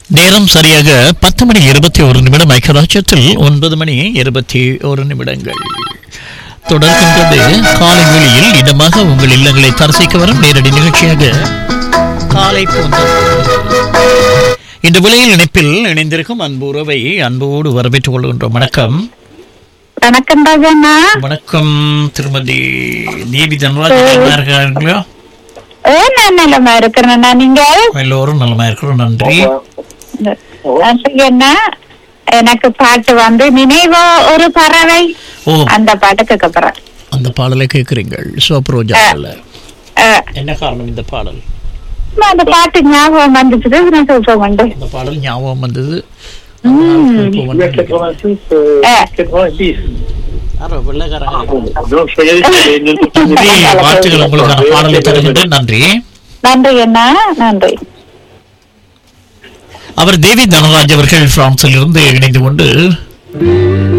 நேரம் சரியாக பத்து மணி இருபத்தி ஒரு நிமிடம் ஐக்கராட்சத்தில் ஒன்பது மணி இருபத்தி ஒரு நிமிடங்கள் தொடர்கின்றது காலை வேளையில் இடமாக உங்கள் இல்லங்களை தரிசிக்க வரும் நேரடி நிகழ்ச்சியாக காலை போன்ற இந்த விலையில் இணைப்பில் இணைந்திருக்கும் அன்பு உறவை அன்போடு வரவேற்றுக் கொள்கின்றோம் வணக்கம் வணக்கம் ராஜண்ணா வணக்கம் திருமதி தேவி தன்ராஜ் இருக்கிறார்களோ ஏ நான் நிலமா இருக்கிறேண்ணா நீங்க எல்லோரும் நலமா இருக்கிறோம் நன்றி என்ன எனக்கு பாட்டு வந்து நினைவோ ஒரு பறவை ஓ அந்த பாட்டு கேட்க போறேன் அந்த பாடலை கேட்கிறீங்கள் சோப்ரோஜாவில் அஹ், என்ன காரணம் இந்த பாடல் அந்த பாட்டு ஞாபகம் வந்துச்சு நான் சொல்றேன் உண்டு இந்த பாடல் ஞாபகம் வந்தது Il y a 86, euh, Ah. 90. யாரோ வெள்ளைக்காரங்க Donc, je regardais si il y avait une நன்றி autre வாழ்த்துக்கள் உங்களுக்கான பாடலை தருகின்றேன் நன்றி நன்றி அண்ணா நன்றி அவர் தேவி தனராஜ் அவர்கள் பிரான்சில் இருந்து இணைந்து கொண்டு